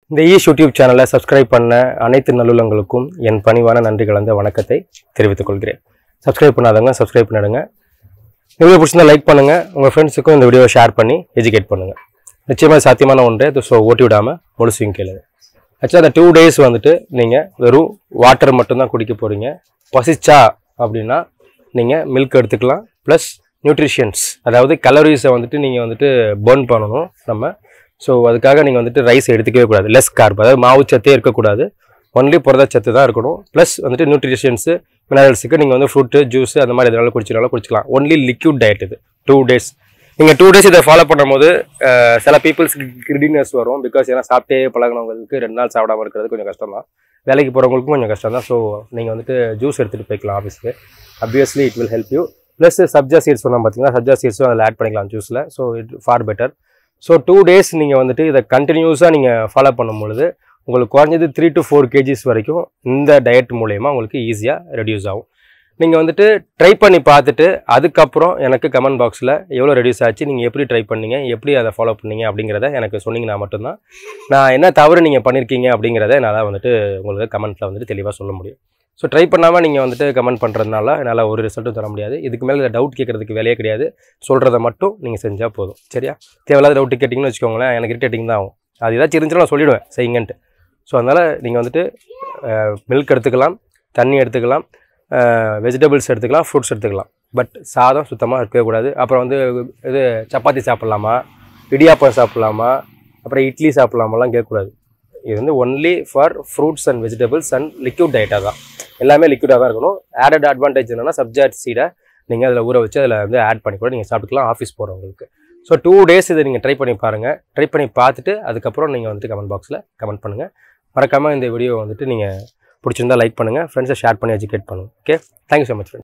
இந்த ஈஷ் யூடியூப் சேனலை சப்ஸ்கிரைப் பண்ண அனைத்து நல்லுள்ளங்களுக்கும் என் பணிவான நன்றி கலந்த வணக்கத்தை தெரிவித்துக் கொள்கிறேன் சப்ஸ்கிரைப் பண்ணாதவங்க சப்ஸ்கிரைப் பண்ணிடுங்க இந்த வீடியோ பிடிச்சிருந்தா லைக் பண்ணுங்க உங்கள் ஃப்ரெண்ட்ஸுக்கும் இந்த வீடியோவை ஷேர் பண்ணி எஜுகேட் பண்ணுங்க நிச்சயமாக சாத்தியமான ஒன்று ஸோ ஓட்டி விடாமல் முழுசும் கேளுங்க ஆக்சுவலாக அந்த டூ டேஸ் வந்துட்டு நீங்கள் வெறும் வாட்டர் மட்டும்தான் குடிக்க போகிறீங்க பசிச்சா அப்படின்னா நீங்கள் மில்க் எடுத்துக்கலாம் ப்ளஸ் நியூட்ரிஷன்ஸ் அதாவது கலோரிஸை வந்துட்டு நீங்கள் வந்துட்டு பர்ன் பண்ணணும் நம்ம ஸோ அதுக்காக நீங்கள் வந்துட்டு ரைஸ் எடுத்துக்கவே கூடாது லெஸ் கார்ப் அதாவது மாவுச்சத்தே இருக்கக்கூடாது ஒன்லி புரதச்சத்து தான் இருக்கணும் ப்ளஸ் வந்துட்டு நியூட்ரிஷன்ஸு மினரல்ஸுக்கு நீங்கள் வந்து ஃப்ரூட்டு ஜூஸ் அந்த மாதிரி எதனால குடிச்சினாலும் குடிச்சிக்கலாம் ஒன்லி லிக்யூட் டயட் இது டூ டேஸ் நீங்கள் டூ டேஸ் இதை ஃபாலோ பண்ணும்போது அஹ், சில பீப்புள்ஸ்க்கு கிரிடினஸ் வரும் பிகாஸ் ஏன்னா சாப்பிட்டே பழகினவங்களுக்கு ரெண்டு நாள் சாப்பிடாம இருக்கிறது கொஞ்சம் கஷ்டம் தான் வேலைக்கு போகிறவங்களுக்கும் கொஞ்சம் கஷ்டம் தான் ஸோ நீங்கள் வந்துட்டு ஜூஸ் எடுத்துகிட்டு போய்க்கலாம் ஆஃபீஸ்க்கு obviously it will help you plus sabja seeds சொன்னோம் பார்த்தீங்கன்னா சப்ஜா சீட்ஸும் அதில் ஆட் பண்ணிக்கலாம் ஜூஸில் so it for better so two days நீங்கள் வந்துட்டு இதை கண்டினியூஸாக நீங்கள் ஃபாலோ பண்ணும் பொழுது உங்களுக்கு குறைஞ்சது த்ரீ டு ஃபோர் கேஜிஸ் வரைக்கும் இந்த டயட் மூலயமா உங்களுக்கு ஈஸியாக ரெடியூஸ் ஆகும் நீங்கள் வந்துட்டு ட்ரை பண்ணி பார்த்துட்டு அதுக்கப்புறம் எனக்கு கமெண்ட் பாக்ஸில் எவ்வளோ ரெடியூஸ் ஆச்சு நீங்கள் எப்படி ட்ரை பண்ணீங்க எப்படி அதை ஃபாலோ பண்ணீங்க அப்படிங்கிறத எனக்கு சொன்னீங்கன்னா மட்டும்தான் நான் என்ன தவறு நீங்கள் பண்ணியிருக்கீங்க அப்படிங்கிறத என்னால் வந்துட்டு உங்களுக்கு கமெண்ட்டில் வந்துட்டு தெளிவாக சொல்ல முடியும் ஸோ ட்ரை பண்ணாமல் நீங்கள் வந்துட்டு கமெண்ட் பண்ணுறதுனால என்னால் ஒரு ரிசல்ட்டும் தர முடியாது இதுக்கு மேலே டவுட் கேட்குறதுக்கு வேலையே கிடையாது சொல்கிறத மட்டும் நீங்கள் செஞ்சால் போதும் சரியா தேவையில்லாத டவுட் கேட்டிங்கன்னு வச்சுக்கோங்களேன் எனக்கு இரிட்டேட்டிங் தான் ஆகும் அது ஏதாச்சும் இருந்துச்சுன்னா நான் சொல்லிவிடுவேன் செய்யுங்கன்ட்டு ஸோ அதனால் நீங்கள் வந்துட்டு மில்க் எடுத்துக்கலாம் தண்ணி எடுத்துக்கலாம் வெஜிடபிள்ஸ் எடுத்துக்கலாம் ஃப்ரூட்ஸ் எடுத்துக்கலாம் பட் சாதம் சுத்தமாக இருக்கவே கூடாது அப்புறம் வந்து இது சப்பாத்தி சாப்பிட்லாமா இடியாப்பம் சாப்பிட்லாமா அப்புறம் இட்லி சாப்பிட்லாமாலாம் கேட்கக்கூடாது இது வந்து only for fruits and vegetables and liquid டயட்டாக தான் எல்லாமே லிக்யூடாக தான் இருக்கணும் ஆடட் அட்வான்டேஜ் என்னன்னா சப்ஜாட் சீடை நீங்கள் அதில் ஊற வச்சு அதில் வந்து ஆட் பண்ணி கூட நீங்கள் சாப்பிட்டுக்கலாம் ஆஃபீஸ் போகிறவங்களுக்கு ஸோ டூ டேஸ் இதை நீங்கள் ட்ரை பண்ணி பாருங்கள் ட்ரை பண்ணி பார்த்துட்டு அதுக்கப்புறம் நீங்கள் வந்துட்டு கமெண்ட் பாக்ஸில் கமெண்ட் பண்ணுங்கள் மறக்காமல் இந்த வீடியோ வந்துட்டு நீங்கள் பிடிச்சிருந்தா லைக் பண்ணுங்கள் ஃப்ரெண்ட்ஸை ஷேர் பண்ணி எஜுகேட் பண்ணுங்கள் okay thank you so much friends